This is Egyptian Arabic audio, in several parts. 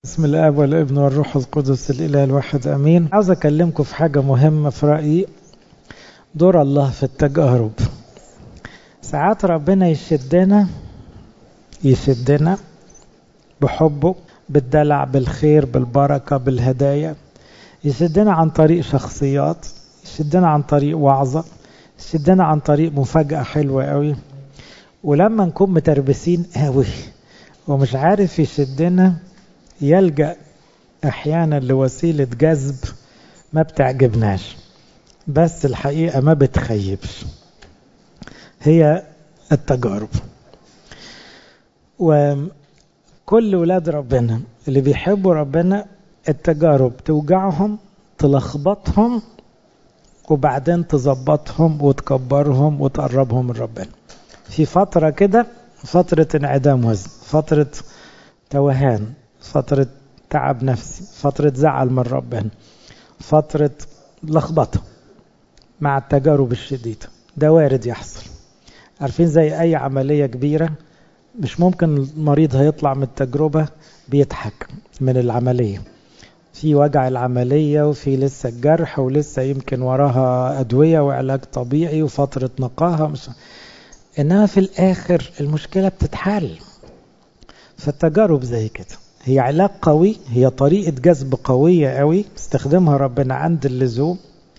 بسم الاب والابن والروح القدس الاله الواحد امين عاوز اكلمكم في حاجه مهمه في رايي دور الله في التجارب ساعات ربنا يشدنا يشدنا بحبه بالدلع بالخير بالبركه بالهدايا يشدنا عن طريق شخصيات يشدنا عن طريق وعظه يشدنا عن طريق مفاجاه حلوه قوي ولما نكون متربسين قوي ومش عارف يشدنا يلجأ أحيانا لوسيلة جذب ما بتعجبناش بس الحقيقة ما بتخيبش هي التجارب وكل ولاد ربنا اللي بيحبوا ربنا التجارب توجعهم تلخبطهم وبعدين تظبطهم وتكبرهم وتقربهم من ربنا في فترة كده فترة انعدام وزن فترة توهان فترة تعب نفسي فترة زعل من ربنا فترة لخبطة مع التجارب الشديدة ده وارد يحصل عارفين زي أي عملية كبيرة مش ممكن المريض هيطلع من التجربة بيضحك من العملية في وجع العملية وفي لسه الجرح ولسه يمكن وراها أدوية وعلاج طبيعي وفترة نقاهة مش إنما في الآخر المشكلة بتتحل فالتجارب زي كده هي علاج قوي هي طريقة جذب قوية قوي استخدمها ربنا عند اللزوم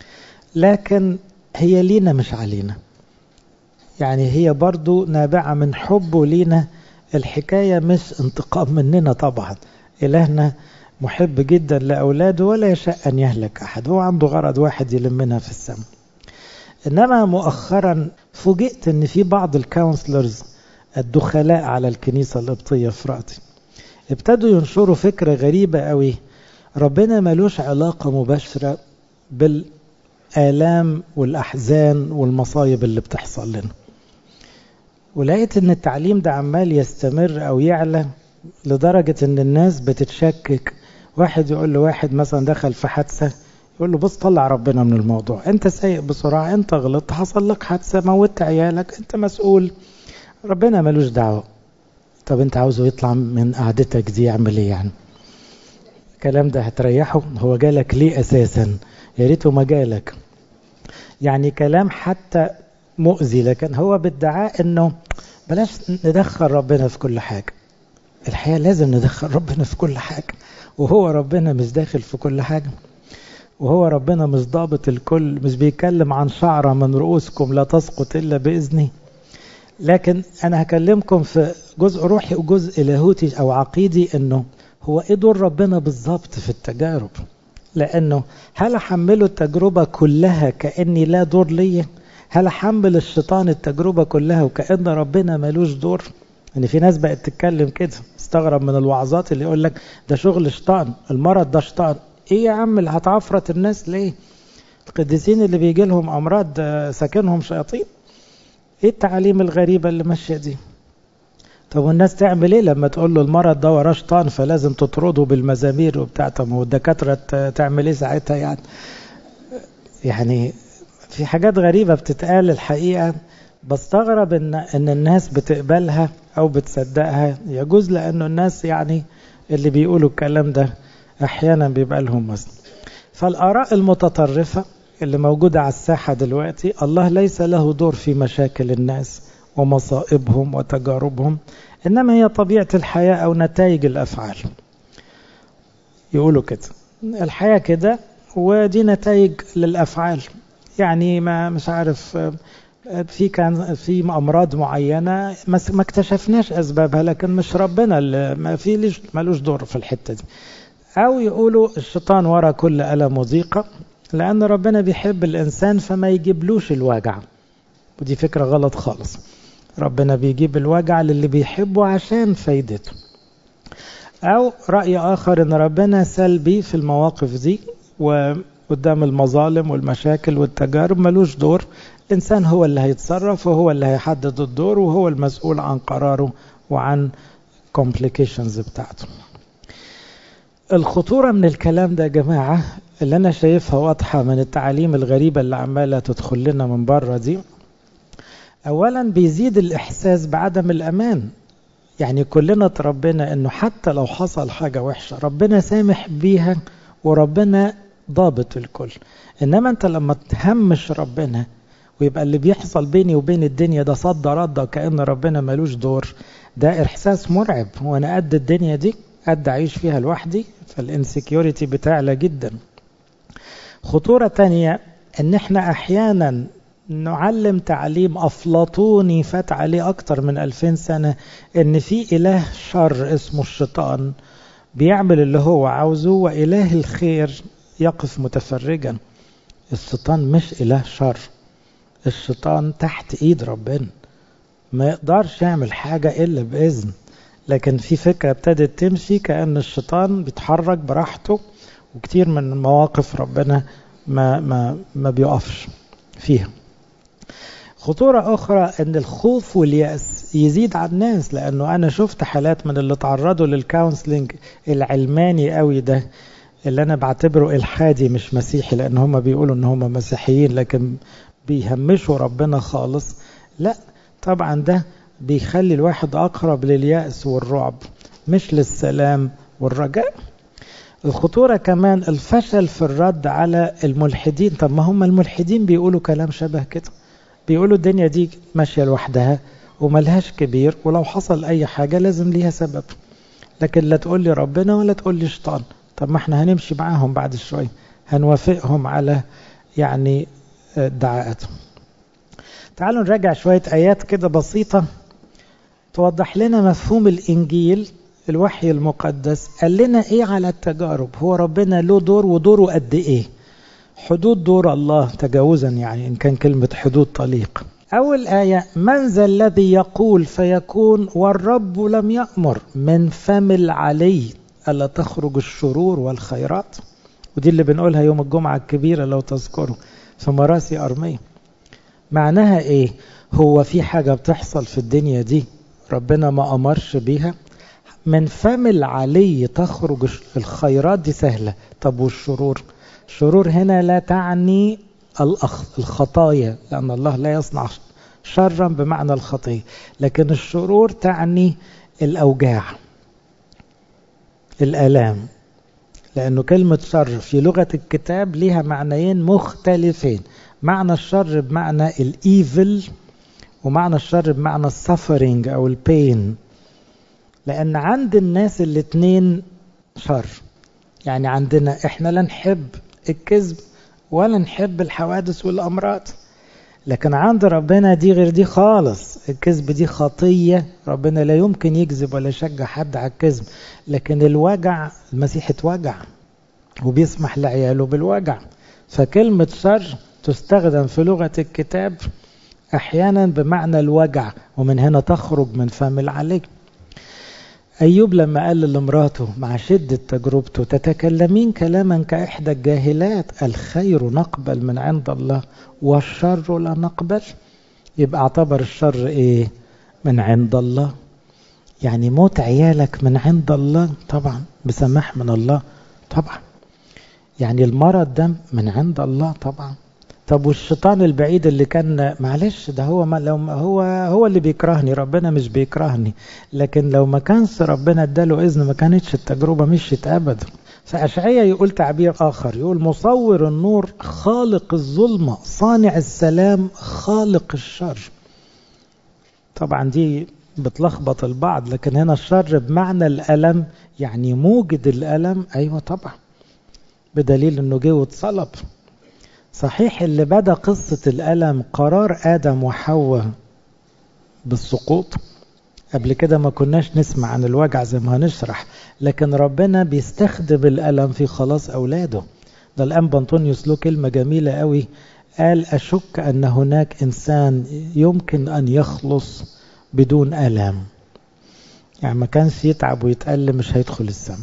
لكن هي لينا مش علينا يعني هي برضو نابعة من حبه لينا الحكاية مش انتقام مننا طبعا إلهنا محب جدا لأولاده ولا يشاء أن يهلك أحد هو عنده غرض واحد يلمنا في السماء إنما مؤخرا فوجئت أن في بعض الكونسلرز الدخلاء على الكنيسة القبطية في رأتي ابتدوا ينشروا فكرة غريبة قوي ربنا ملوش علاقة مباشرة بالآلام والأحزان والمصايب اللي بتحصل لنا ولقيت ان التعليم ده عمال يستمر او يعلى لدرجة ان الناس بتتشكك واحد يقول له واحد مثلا دخل في حادثة يقول له بص طلع ربنا من الموضوع انت سايق بسرعة انت غلطت حصل لك حادثة موتت عيالك انت مسؤول ربنا ملوش دعوة طب انت عاوزه يطلع من قعدتك دي يعمل ايه يعني الكلام ده هتريحه هو جالك ليه اساسا يا ريته ما جالك يعني كلام حتى مؤذي لكن هو بادعاء انه بلاش ندخل ربنا في كل حاجة الحقيقة لازم ندخل ربنا في كل حاجة وهو ربنا مش داخل في كل حاجة وهو ربنا مش ضابط الكل مش بيتكلم عن شعرة من رؤوسكم لا تسقط إلا بإذنه لكن أنا هكلمكم في جزء روحي وجزء لاهوتي أو عقيدي أنه هو إيه دور ربنا بالظبط في التجارب لأنه هل أحمله التجربة كلها كأني لا دور ليا هل أحمل الشيطان التجربة كلها وكأن ربنا ملوش دور يعني في ناس بقت تتكلم كده استغرب من الوعظات اللي يقول لك ده شغل شيطان المرض ده شيطان ايه يا عم اللي هتعفرت الناس ليه القديسين اللي بيجي لهم امراض ساكنهم شياطين ايه التعاليم الغريبة اللي ماشية دي طب والناس تعمل ايه لما تقول له المرض ده وراه شيطان فلازم تطرده بالمزامير وبتاع طب هو الدكاترة تعمل ايه ساعتها يعني يعني في حاجات غريبة بتتقال الحقيقة بستغرب ان ان الناس بتقبلها او بتصدقها يجوز لانه الناس يعني اللي بيقولوا الكلام ده احيانا بيبقى لهم وزن فالاراء المتطرفة اللي موجودة على الساحة دلوقتي الله ليس له دور في مشاكل الناس ومصائبهم وتجاربهم إنما هي طبيعة الحياة أو نتائج الأفعال يقولوا كده الحياة كده ودي نتائج للأفعال يعني ما مش عارف في كان في امراض معينه ما اكتشفناش اسبابها لكن مش ربنا اللي ما في ملوش دور في الحته دي او يقولوا الشيطان ورا كل الم وضيقه لأن ربنا بيحب الإنسان فما يجيبلوش الوجع ودي فكرة غلط خالص ربنا بيجيب الوجع للي بيحبه عشان فايدته أو رأي آخر إن ربنا سلبي في المواقف دي وقدام المظالم والمشاكل والتجارب ملوش دور الإنسان هو اللي هيتصرف وهو اللي هيحدد الدور وهو المسؤول عن قراره وعن complications بتاعته الخطورة من الكلام ده يا جماعة اللي أنا شايفها واضحة من التعاليم الغريبة اللي عمالة تدخل لنا من بره دي أولا بيزيد الإحساس بعدم الأمان يعني كلنا تربينا انه حتى لو حصل حاجة وحشة ربنا سامح بيها وربنا ضابط الكل انما انت لما تهمش ربنا ويبقى اللي بيحصل بيني وبين الدنيا ده صد رد كأن ربنا ملوش دور ده احساس مرعب وانا قد الدنيا دي قد اعيش فيها لوحدي فالانسكيورتي بتعلى جدا خطورة تانية ان احنا احيانا نعلم تعليم افلاطوني فات عليه اكتر من الفين سنة ان في اله شر اسمه الشيطان بيعمل اللي هو عاوزه واله الخير يقف متفرجا الشيطان مش اله شر الشيطان تحت ايد ربنا ما يقدرش يعمل حاجة الا باذن لكن في فكرة ابتدت تمشي كأن الشيطان بيتحرك براحته وكتير من مواقف ربنا ما, ما, ما بيقفش فيها خطورة أخرى أن الخوف واليأس يزيد على الناس لأنه أنا شفت حالات من اللي تعرضوا للكونسلنج العلماني قوي ده اللي أنا بعتبره إلحادي مش مسيحي لأن هم بيقولوا أن هم مسيحيين لكن بيهمشوا ربنا خالص لا طبعا ده بيخلي الواحد أقرب لليأس والرعب مش للسلام والرجاء الخطورة كمان الفشل في الرد على الملحدين طب ما هم الملحدين بيقولوا كلام شبه كده بيقولوا الدنيا دي ماشية لوحدها وملهاش كبير ولو حصل أي حاجة لازم ليها سبب لكن لا تقول لي ربنا ولا تقول لي شيطان طب ما احنا هنمشي معاهم بعد شوية هنوافقهم على يعني ادعاءاتهم تعالوا نراجع شوية آيات كده بسيطة توضح لنا مفهوم الإنجيل الوحي المقدس قال لنا إيه على التجارب هو ربنا له دور ودوره قد إيه حدود دور الله تجاوزا يعني إن كان كلمة حدود طليق أول آية من ذا الذي يقول فيكون والرب لم يأمر من فم العلي ألا تخرج الشرور والخيرات ودي اللي بنقولها يوم الجمعة الكبيرة لو تذكروا في مراسي أرمية معناها إيه هو في حاجة بتحصل في الدنيا دي ربنا ما أمرش بيها من فم العلي تخرج الخيرات دي سهلة طب والشرور الشرور هنا لا تعني الخطايا لأن الله لا يصنع شرا بمعنى الخطية لكن الشرور تعني الأوجاع الآلام لأنه كلمة شر في لغة الكتاب لها معنيين مختلفين معنى الشر بمعنى الإيفل ومعنى الشر بمعنى السفرنج أو البين لأن عند الناس الاثنين شر يعني عندنا إحنا لا نحب الكذب ولا نحب الحوادث والأمراض لكن عند ربنا دي غير دي خالص الكذب دي خطية ربنا لا يمكن يكذب ولا يشجع حد على الكذب لكن الوجع المسيح اتوجع وبيسمح لعياله بالوجع فكلمة شر تستخدم في لغة الكتاب أحيانا بمعنى الوجع ومن هنا تخرج من فم العلي أيوب لما قال لمراته مع شدة تجربته تتكلمين كلاما كإحدى الجاهلات الخير نقبل من عند الله والشر لا نقبل يبقى اعتبر الشر إيه من عند الله يعني موت عيالك من عند الله طبعا بسماح من الله طبعا يعني المرض ده من عند الله طبعا طب والشيطان البعيد اللي كان معلش ده هو ما لو هو هو اللي بيكرهني ربنا مش بيكرهني لكن لو ما كانش ربنا اداله اذن ما كانتش التجربه مشيت ابدا فاشعيا يقول تعبير اخر يقول مصور النور خالق الظلمه صانع السلام خالق الشر طبعا دي بتلخبط البعض لكن هنا الشر بمعنى الالم يعني موجد الالم ايوه طبعا بدليل انه جه واتصلب صحيح اللي بدا قصة الألم قرار آدم وحواء بالسقوط قبل كده ما كناش نسمع عن الوجع زي ما هنشرح لكن ربنا بيستخدم الألم في خلاص أولاده ده الآن بنطونيوس له كلمة جميلة قوي قال أشك أن هناك إنسان يمكن أن يخلص بدون ألم يعني ما كانش يتعب ويتألم مش هيدخل السم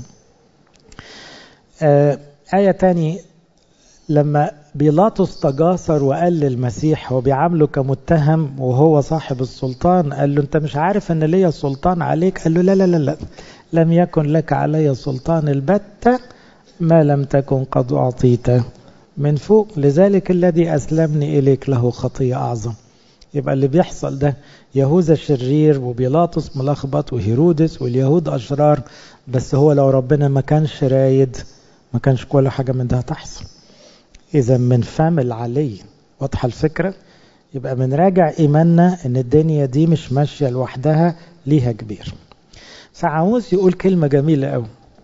آه آية تاني لما بيلاطس تجاسر وقال للمسيح هو بيعامله كمتهم وهو صاحب السلطان قال له انت مش عارف ان ليا سلطان عليك قال له لا لا لا لا لم يكن لك علي سلطان البتة ما لم تكن قد أعطيت من فوق لذلك الذي أسلمني إليك له خطية أعظم يبقى اللي بيحصل ده يهوذا شرير وبيلاطس ملخبط وهيرودس واليهود أشرار بس هو لو ربنا ما كانش رايد ما كانش كل حاجة من ده تحصل إذا من فم العلي واضحة الفكرة يبقى بنراجع إيماننا إن الدنيا دي مش ماشية لوحدها ليها كبير فعاوز يقول كلمة جميلة أوي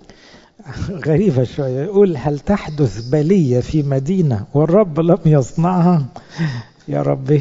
غريبة شوية يقول هل تحدث بلية في مدينة والرب لم يصنعها يا ربي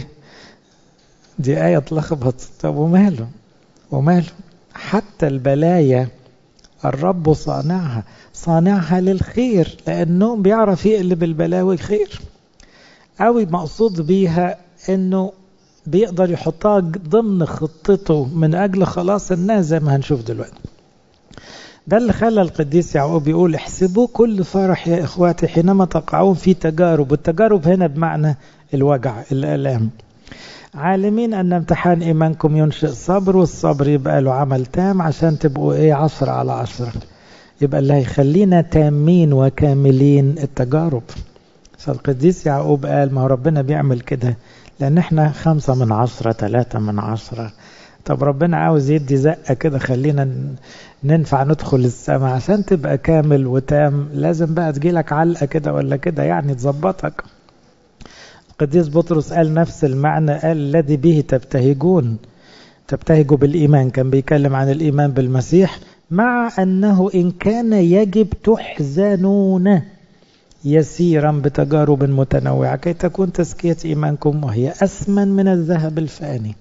دي آية تلخبط طب وماله وماله حتى البلايا الرب صانعها صانعها للخير لأنه بيعرف يقلب البلاوي خير أو مقصود بيها أنه بيقدر يحطها ضمن خطته من أجل خلاص الناس زي ما هنشوف دلوقتي ده اللي خلى القديس يعقوب يقول احسبوا كل فرح يا إخواتي حينما تقعون في تجارب والتجارب هنا بمعنى الوجع الآلام عالمين أن امتحان إيمانكم ينشئ صبر والصبر يبقى له عمل تام عشان تبقوا إيه عشرة على عشرة يبقى اللي هيخلينا تامين وكاملين التجارب فالقديس يعقوب قال ما ربنا بيعمل كده لأن احنا خمسة من عشرة ثلاثة من عشرة طب ربنا عاوز يدي زقة كده خلينا ننفع ندخل السماء عشان تبقى كامل وتام لازم بقى تجيلك علقة كده ولا كده يعني تظبطك القديس بطرس قال نفس المعنى قال الذي به تبتهجون تبتهجوا بالإيمان كان بيتكلم عن الإيمان بالمسيح مع أنه إن كان يجب تحزنون يسيرا بتجارب متنوعة كي تكون تزكية إيمانكم وهي أثمن من الذهب الفاني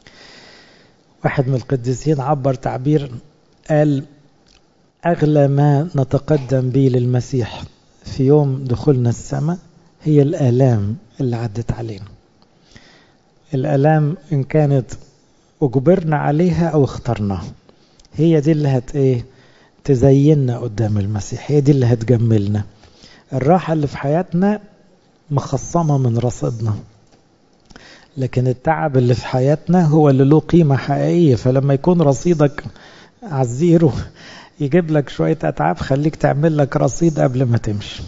واحد من القديسين عبر تعبير قال أغلى ما نتقدم به للمسيح في يوم دخولنا السماء هي الآلام اللي عدت علينا الآلام إن كانت أجبرنا عليها أو اخترناها هي دي اللي هت إيه تزيننا قدام المسيح هي دي اللي هتجملنا الراحة اللي في حياتنا مخصمة من رصيدنا لكن التعب اللي في حياتنا هو اللي له قيمة حقيقية فلما يكون رصيدك على الزيرو يجيب لك شوية أتعاب خليك تعمل لك رصيد قبل ما تمشي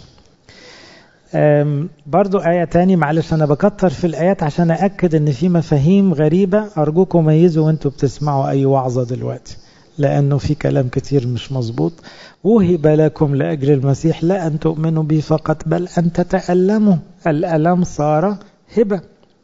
برضو آية تاني معلش أنا بكتر في الآيات عشان أأكد أن في مفاهيم غريبة أرجوكم ميزوا وأنتوا بتسمعوا أي وعظة دلوقتي لأنه في كلام كتير مش مظبوط وهب لكم لأجل المسيح لا أن تؤمنوا به فقط بل أن تتألموا الألم صار هبة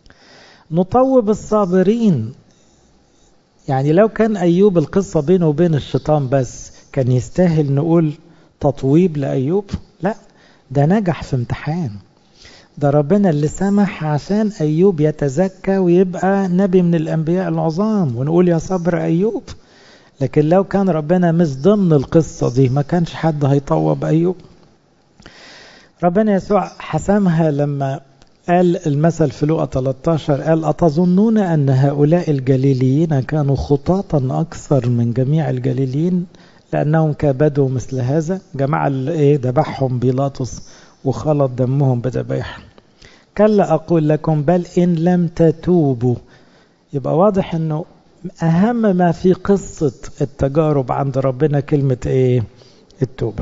نطوب الصابرين يعني لو كان أيوب القصة بينه وبين الشيطان بس كان يستاهل نقول تطويب لأيوب لا ده نجح في امتحان ده ربنا اللي سمح عشان أيوب يتزكى ويبقى نبي من الأنبياء العظام ونقول يا صبر أيوب لكن لو كان ربنا مش ضمن القصة دي ما كانش حد هيطوب أيوب ربنا يسوع حسمها لما قال المثل في لوقا 13 قال أتظنون أن هؤلاء الجليليين كانوا خطاطا أكثر من جميع الجليليين لأنهم كابدوا مثل هذا جماعة اللي ذبحهم بيلاطس وخلط دمهم بذبائح كلا أقول لكم بل إن لم تتوبوا يبقى واضح أنه أهم ما في قصة التجارب عند ربنا كلمة إيه التوبة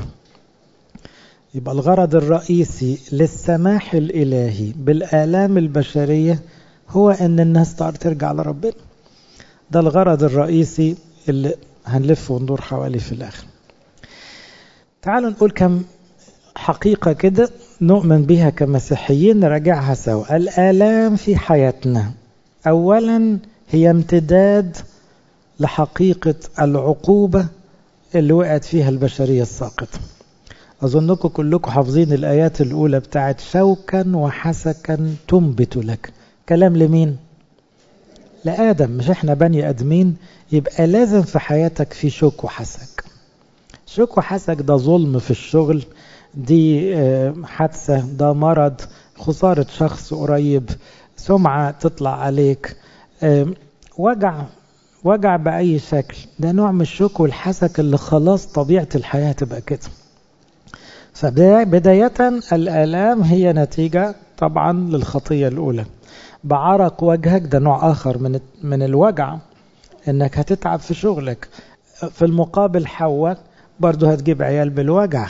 يبقى الغرض الرئيسي للسماح الإلهي بالآلام البشرية هو أن الناس ترجع لربنا ده الغرض الرئيسي اللي هنلف وندور حواليه في الآخر تعالوا نقول كم حقيقة كده نؤمن بها كمسيحيين نراجعها سوا الآلام في حياتنا أولا هي امتداد لحقيقة العقوبة اللي وقعت فيها البشرية الساقطة أظنكم كلكم حافظين الآيات الأولى بتاعت شوكا وحسكا تنبت لك كلام لمين؟ لآدم مش احنا بني آدمين يبقى لازم في حياتك في شوك وحسك شوك وحسك ده ظلم في الشغل دي حادثة ده مرض خسارة شخص قريب سمعة تطلع عليك وجع وجع بأي شكل ده نوع من الشوك والحسك اللي خلاص طبيعة الحياة تبقى كده فبداية الآلام هي نتيجة طبعا للخطية الأولى بعرق وجهك ده نوع آخر من من الوجع إنك هتتعب في شغلك في المقابل حواء برضه هتجيب عيال بالوجع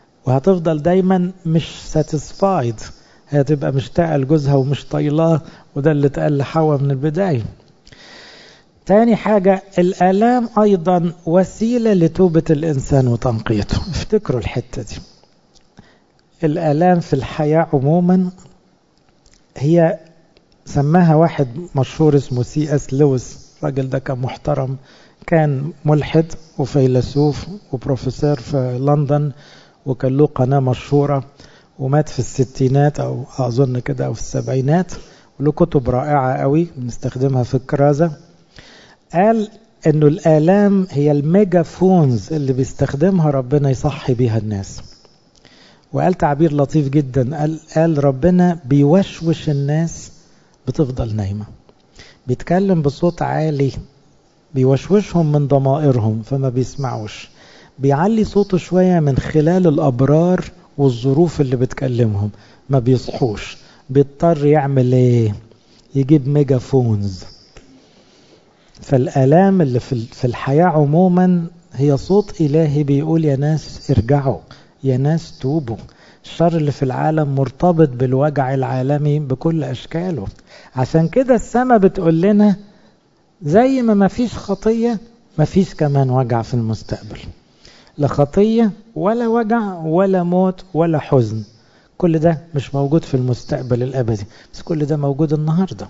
وهتفضل دايما مش ساتيسفايد هتبقى مشتاقة لجوزها ومش طايلاه وده اللي اتقال لحواء من البداية تاني حاجة الآلام أيضا وسيلة لتوبة الإنسان وتنقيته افتكروا الحتة دي الآلام في الحياة عموما هي سماها واحد مشهور اسمه سي اس لويس الراجل ده كان محترم كان ملحد وفيلسوف وبروفيسور في لندن وكان له قناة مشهورة ومات في الستينات أو أظن كده أو في السبعينات وله كتب رائعة قوي بنستخدمها في الكرازة قال انه الآلام هي الميجافونز اللي بيستخدمها ربنا يصحي بيها الناس وقال تعبير لطيف جدا قال, قال ربنا بيوشوش الناس بتفضل نايمة بيتكلم بصوت عالي بيوشوشهم من ضمائرهم فما بيسمعوش بيعلي صوته شوية من خلال الأبرار والظروف اللي بتكلمهم ما بيصحوش بيضطر يعمل ايه يجيب ميجافونز فالآلام اللي في الحياة عموما هي صوت إلهي بيقول يا ناس ارجعوا يا ناس توبوا الشر اللي في العالم مرتبط بالوجع العالمي بكل أشكاله عشان كده السماء بتقول لنا زي ما مفيش خطية مفيش كمان وجع في المستقبل لا خطية ولا وجع ولا موت ولا حزن كل ده مش موجود في المستقبل الأبدي بس كل ده موجود النهارده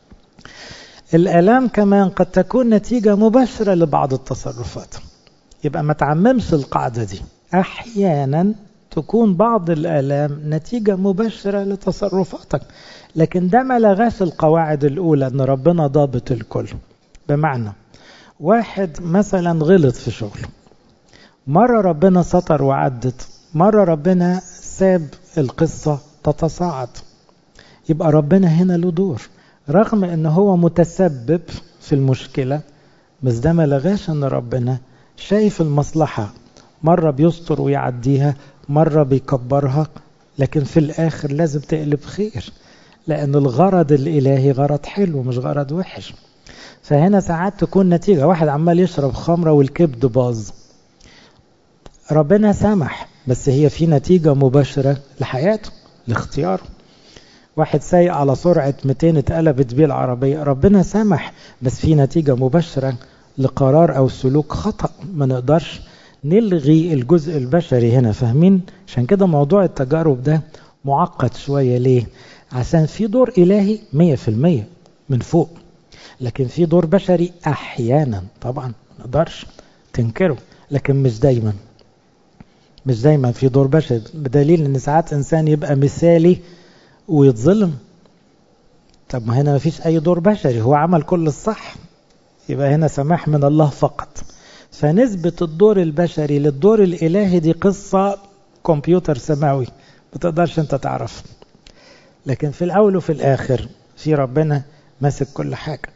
الآلام كمان قد تكون نتيجة مباشرة لبعض التصرفات يبقى ما تعممش القاعدة دي أحيانا تكون بعض الآلام نتيجة مباشرة لتصرفاتك لكن ده ما لغاش القواعد الأولى أن ربنا ضابط الكل بمعنى واحد مثلا غلط في شغله مرة ربنا سطر وعدت مرة ربنا ساب القصة تتصاعد يبقى ربنا هنا له دور رغم ان هو متسبب في المشكلة بس ده ما لغاش ان ربنا شايف المصلحة مرة بيستر ويعديها مرة بيكبرها لكن في الاخر لازم تقلب خير لان الغرض الالهي غرض حلو مش غرض وحش فهنا ساعات تكون نتيجة واحد عمال يشرب خمرة والكبد باظ ربنا سمح بس هي في نتيجة مباشرة لحياته لاختياره واحد سايق على سرعة 200 اتقلبت بيه العربية ربنا سمح بس في نتيجة مباشرة لقرار أو سلوك خطأ ما نقدرش نلغي الجزء البشري هنا فاهمين عشان كده موضوع التجارب ده معقد شوية ليه عشان في دور إلهي 100% من فوق لكن في دور بشري أحيانا طبعا ما نقدرش تنكره لكن مش دايما مش دايما في دور بشري بدليل ان ساعات انسان يبقى مثالي ويتظلم طب ما هنا ما فيش اي دور بشري هو عمل كل الصح يبقى هنا سماح من الله فقط فنسبة الدور البشري للدور الالهي دي قصة كمبيوتر سماوي ما تقدرش انت تعرف لكن في الاول وفي الاخر في ربنا ماسك كل حاجة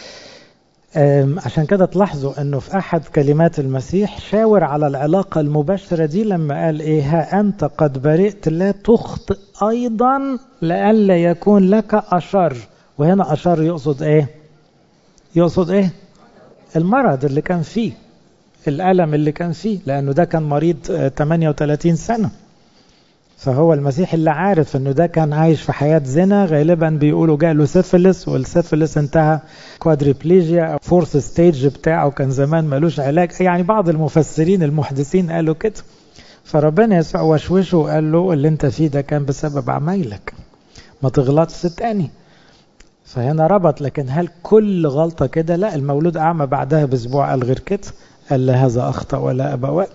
عشان كده تلاحظوا انه في احد كلمات المسيح شاور على العلاقة المباشرة دي لما قال ايه ها انت قد برئت لا تخطئ ايضا لئلا يكون لك اشر وهنا اشر يقصد ايه يقصد ايه المرض اللي كان فيه الالم اللي كان فيه لانه ده كان مريض 38 سنة فهو المسيح اللي عارف انه ده كان عايش في حياة زنا غالبا بيقولوا جاله سيفلس والسيفلس انتهى كوادريبليجيا او فورث ستيج بتاعه كان زمان ملوش علاج يعني بعض المفسرين المحدثين قالوا كده فربنا يسوع وشوشه وقال له اللي انت فيه ده كان بسبب عمايلك ما تغلطش تاني فهنا ربط لكن هل كل غلطة كده لا المولود أعمى بعدها بأسبوع قال غير كده قال لا هذا أخطأ ولا أبواب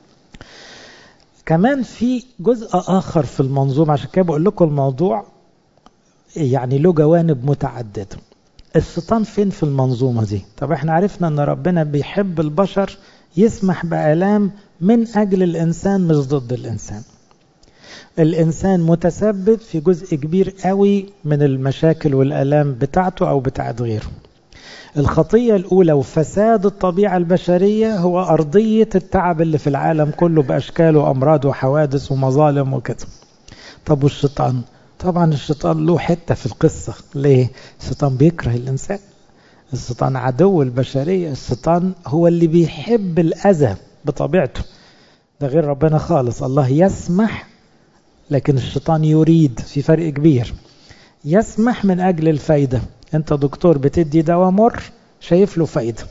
كمان في جزء آخر في المنظومة عشان كده بقول لكم الموضوع يعني له جوانب متعددة الشيطان فين في المنظومة دي طب احنا عرفنا ان ربنا بيحب البشر يسمح بآلام من أجل الإنسان مش ضد الإنسان الإنسان متسبب في جزء كبير قوي من المشاكل والآلام بتاعته أو بتاعت غيره الخطية الأولى وفساد الطبيعة البشرية هو أرضية التعب اللي في العالم كله بأشكال وأمراض وحوادث ومظالم وكده طب والشيطان طبعا الشيطان له حتة في القصة ليه الشيطان بيكره الإنسان الشيطان عدو البشرية الشيطان هو اللي بيحب الأذى بطبيعته ده غير ربنا خالص الله يسمح لكن الشيطان يريد في فرق كبير يسمح من أجل الفايدة أنت دكتور بتدي دواء مر شايف له فايدة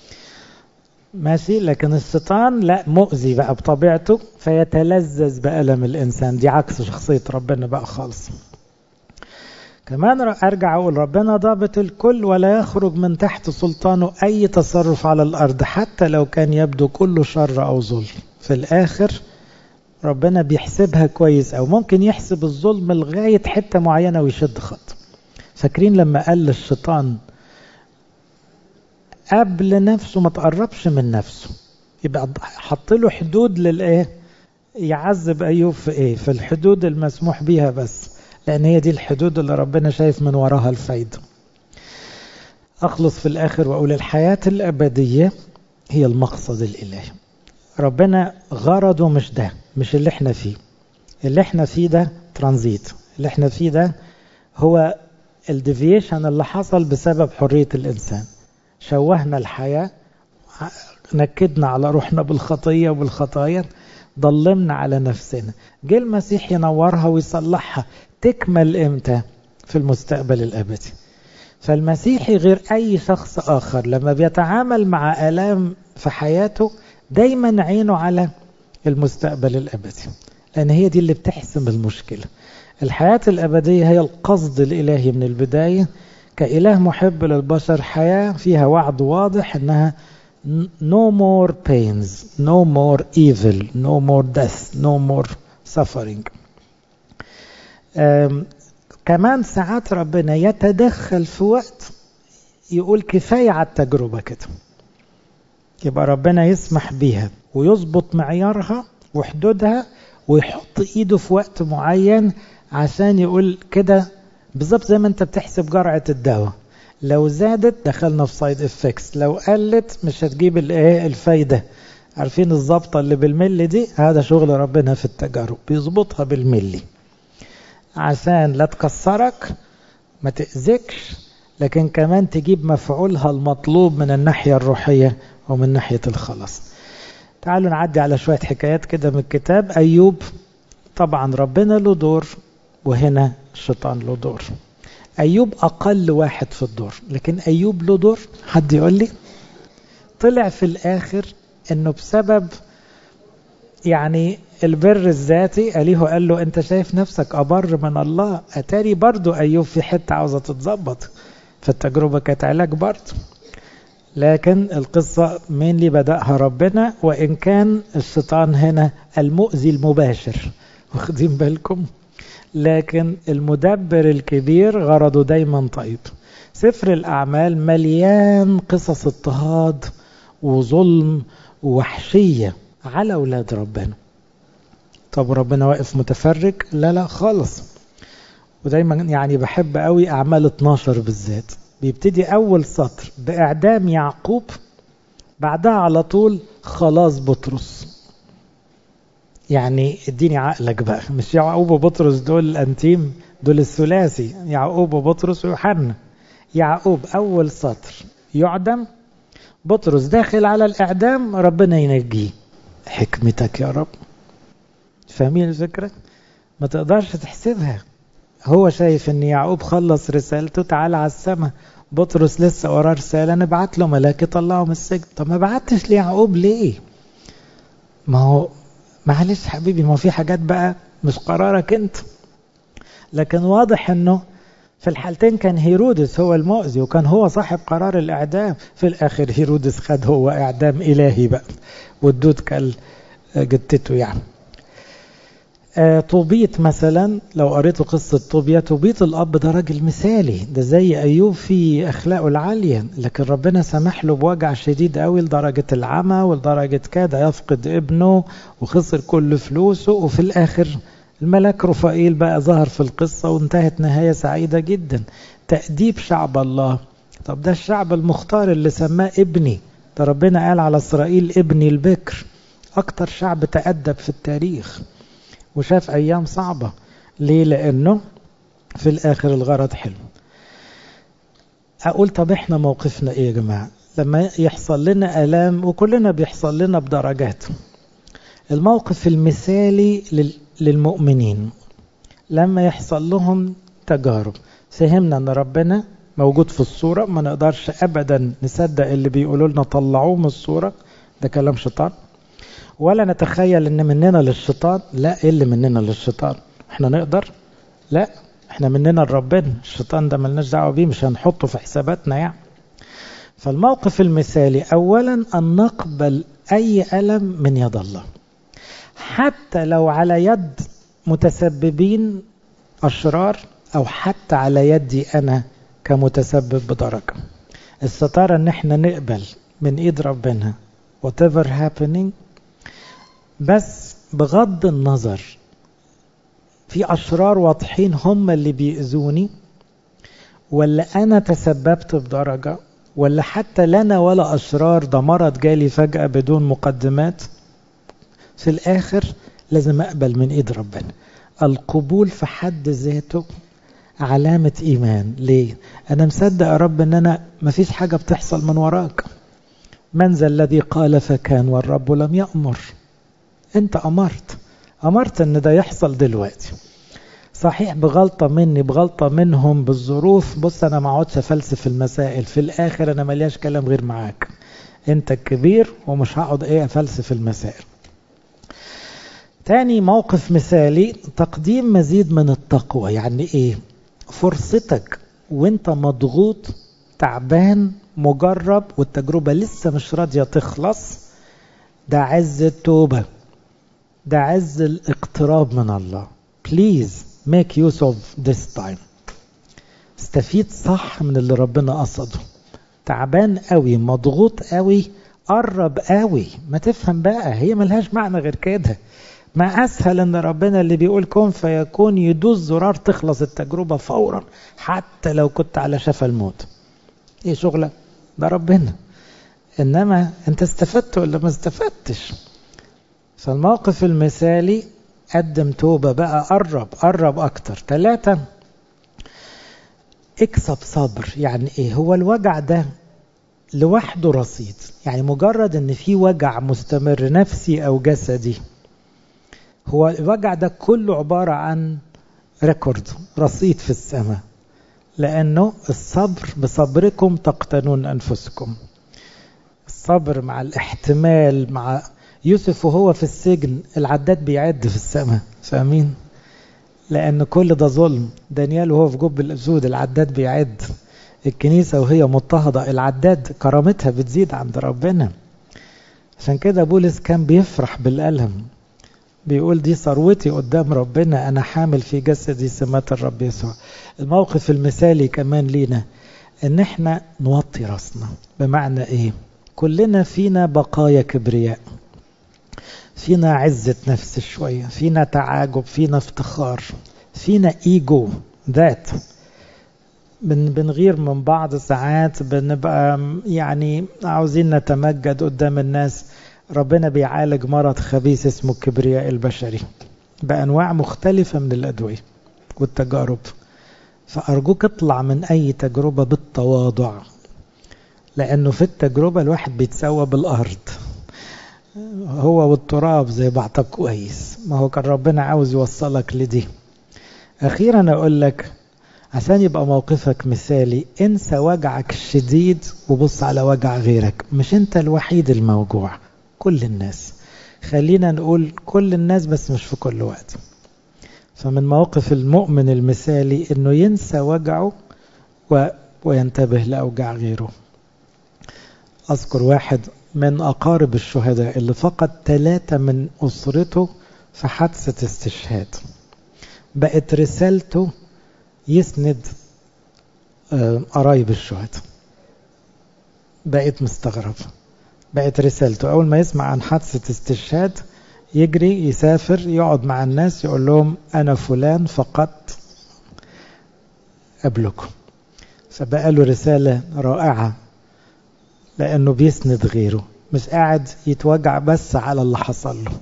ماشي لكن الشيطان لا مؤذي بقى بطبيعته فيتلذذ بألم الإنسان دي عكس شخصية ربنا بقى خالص كمان أرجع أقول ربنا ضابط الكل ولا يخرج من تحت سلطانه أي تصرف على الأرض حتى لو كان يبدو كله شر أو ظلم في الآخر ربنا بيحسبها كويس أو ممكن يحسب الظلم لغاية حتة معينة ويشد خط فاكرين لما قال للشيطان قبل نفسه ما تقربش من نفسه يبقى حط له حدود للايه يعذب ايوب في ايه في الحدود المسموح بيها بس لان هي دي الحدود اللي ربنا شايف من وراها الفايده اخلص في الاخر واقول الحياه الابديه هي المقصد الالهي ربنا غرضه مش ده مش اللي احنا فيه اللي احنا فيه ده ترانزيت اللي احنا فيه ده هو الديفيشن اللي حصل بسبب حريه الانسان شوهنا الحياة نكدنا على روحنا بالخطية وبالخطايا ضلمنا على نفسنا جه المسيح ينورها ويصلحها تكمل امتى في المستقبل الأبدي فالمسيحي غير أي شخص آخر لما بيتعامل مع آلام في حياته دايما عينه على المستقبل الأبدي لأن هي دي اللي بتحسم المشكلة الحياة الأبدية هي القصد الإلهي من البداية كإله محب للبشر حياة فيها وعد واضح أنها no more pains no more evil no more death no more suffering كمان ساعات ربنا يتدخل في وقت يقول كفاية على التجربة كده يبقى ربنا يسمح بيها ويظبط معيارها وحدودها ويحط ايده في وقت معين عشان يقول كده بالظبط زي ما انت بتحسب جرعة الدواء لو زادت دخلنا في سايد افكتس لو قلت مش هتجيب الايه الفايدة عارفين الظبطة اللي بالملي دي هذا شغل ربنا في التجارب بيظبطها بالملي عشان لا تكسرك ما تأذكش لكن كمان تجيب مفعولها المطلوب من الناحية الروحية ومن ناحية الخلاص تعالوا نعدي على شوية حكايات كده من الكتاب أيوب طبعا ربنا له دور وهنا الشيطان له دور أيوب أقل واحد في الدور لكن أيوب له دور حد يقول لي طلع في الآخر أنه بسبب يعني البر الذاتي أليه قال له أنت شايف نفسك أبر من الله أتاري برضو أيوب في حتة عاوزة تتظبط فالتجربة كانت علاج برضو لكن القصة مين اللي بدأها ربنا وإن كان الشيطان هنا المؤذي المباشر واخدين بالكم لكن المدبر الكبير غرضه دايما طيب سفر الأعمال مليان قصص اضطهاد وظلم ووحشية على أولاد ربنا طب ربنا واقف متفرج لا لا خالص ودايما يعني بحب قوي أعمال 12 بالذات بيبتدي أول سطر بإعدام يعقوب بعدها على طول خلاص بطرس يعني اديني عقلك بقى مش يعقوب وبطرس دول الانتيم دول الثلاثي يعقوب وبطرس ويوحنا يعقوب اول سطر يعدم بطرس داخل على الاعدام ربنا ينجيه حكمتك يا رب فاهمين الفكره ما تقدرش تحسبها هو شايف ان يعقوب خلص رسالته تعالى على السماء بطرس لسه وراه رساله نبعت له ملاك يطلعه من السجن طب ما بعتش ليعقوب ليه ما هو معلش حبيبي ما في حاجات بقى مش قرارك انت لكن واضح انه في الحالتين كان هيرودس هو المؤذي وكان هو صاحب قرار الاعدام في الاخر هيرودس خد هو اعدام الهي بقى والدود كل جتته يعني آه طوبيت مثلا لو قريتوا قصة طوبيا طوبيت الأب ده راجل مثالي ده زي أيوب في أخلاقه العالية لكن ربنا سمح له بوجع شديد قوي لدرجة العمى ولدرجة كاد يفقد ابنه وخسر كل فلوسه وفي الآخر الملك رفائيل بقى ظهر في القصة وانتهت نهاية سعيدة جدا تأديب شعب الله طب ده الشعب المختار اللي سماه ابني ده ربنا قال على إسرائيل ابني البكر أكتر شعب تأدب في التاريخ وشاف أيام صعبة ليه لأنه في الآخر الغرض حلو أقول طب إحنا موقفنا إيه يا جماعة لما يحصل لنا ألام وكلنا بيحصل لنا بدرجات الموقف المثالي للمؤمنين لما يحصل لهم تجارب فهمنا ان ربنا موجود في الصورة ما نقدرش ابدا نصدق اللي بيقولوا لنا طلعوه من الصورة ده كلام شيطان ولا نتخيل ان مننا للشيطان لا ايه اللي مننا للشيطان احنا نقدر لا احنا مننا لربنا الشيطان ده ملناش دعوه بيه مش هنحطه في حساباتنا يعني فالموقف المثالي اولا ان نقبل اي الم من يد الله حتى لو على يد متسببين اشرار او حتى على يدي انا كمتسبب بدرجه الستاره ان احنا نقبل من ايد ربنا whatever happening بس بغض النظر في أشرار واضحين هم اللي بيأذوني ولا أنا تسببت بدرجة ولا حتى لنا ولا أشرار ده مرض جالي فجأة بدون مقدمات في الآخر لازم أقبل من إيد ربنا القبول في حد ذاته علامة إيمان ليه؟ أنا مصدق يا رب أن أنا مفيش حاجة بتحصل من وراك من ذا الذي قال فكان والرب لم يأمر انت امرت امرت ان ده يحصل دلوقتي صحيح بغلطه مني بغلطه منهم بالظروف بص انا ما اقعدش افلسف المسائل في الاخر انا ملياش كلام غير معاك انت الكبير ومش هقعد ايه افلسف المسائل تاني موقف مثالي تقديم مزيد من التقوى يعني ايه فرصتك وانت مضغوط تعبان مجرب والتجربة لسه مش راضية تخلص ده عز التوبة ده عز الاقتراب من الله please make use of this time استفيد صح من اللي ربنا قصده تعبان قوي مضغوط قوي قرب قوي ما تفهم بقى هي ملهاش معنى غير كده ما اسهل ان ربنا اللي بيقول كن فيكون يدوس زرار تخلص التجربه فورا حتى لو كنت على شفا الموت ايه شغلك ده ربنا انما انت استفدت ولا ما استفدتش فالموقف المثالي قدم توبة بقى قرب قرب أكتر ثلاثة اكسب صبر يعني ايه هو الوجع ده لوحده رصيد يعني مجرد ان في وجع مستمر نفسي او جسدي هو الوجع ده كله عبارة عن ريكورد رصيد في السماء لأنه الصبر بصبركم تقتنون أنفسكم الصبر مع الاحتمال مع يوسف وهو في السجن العداد بيعد في السماء فاهمين لأن كل ده ظلم دانيال وهو في جب الأسود العداد بيعد الكنيسة وهي مضطهدة العداد كرامتها بتزيد عند ربنا عشان كده بولس كان بيفرح بالألم بيقول دي ثروتي قدام ربنا أنا حامل في جسدي سمات الرب يسوع الموقف المثالي كمان لينا إن احنا نوطي راسنا بمعنى إيه كلنا فينا بقايا كبرياء فينا عزة نفس شوية فينا تعاجب فينا افتخار فينا ايجو ذات بن بنغير من بعض ساعات بنبقى يعني عاوزين نتمجد قدام الناس ربنا بيعالج مرض خبيث اسمه الكبرياء البشري بأنواع مختلفة من الأدوية والتجارب فأرجوك اطلع من أي تجربة بالتواضع لأنه في التجربة الواحد بيتسوى بالأرض هو والتراب زي بعضك كويس ما هو كان ربنا عاوز يوصلك لدي أخيرا أقول لك عشان يبقى موقفك مثالي انسى وجعك الشديد وبص على وجع غيرك مش انت الوحيد الموجوع كل الناس خلينا نقول كل الناس بس مش في كل وقت فمن موقف المؤمن المثالي انه ينسى وجعه و... وينتبه لأوجاع غيره أذكر واحد من أقارب الشهداء اللي فقد ثلاثة من أسرته في حادثة استشهاد بقت رسالته يسند قرايب الشهداء بقيت مستغرب بقت رسالته أول ما يسمع عن حادثة استشهاد يجري يسافر يقعد مع الناس يقول لهم أنا فلان فقدت قبلكم فبقى له رسالة رائعة لأنه بيسند غيره مش قاعد يتوجع بس على اللي حصل له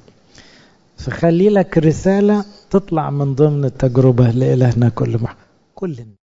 فخلي لك رسالة تطلع من ضمن التجربة لإلهنا كل ما كل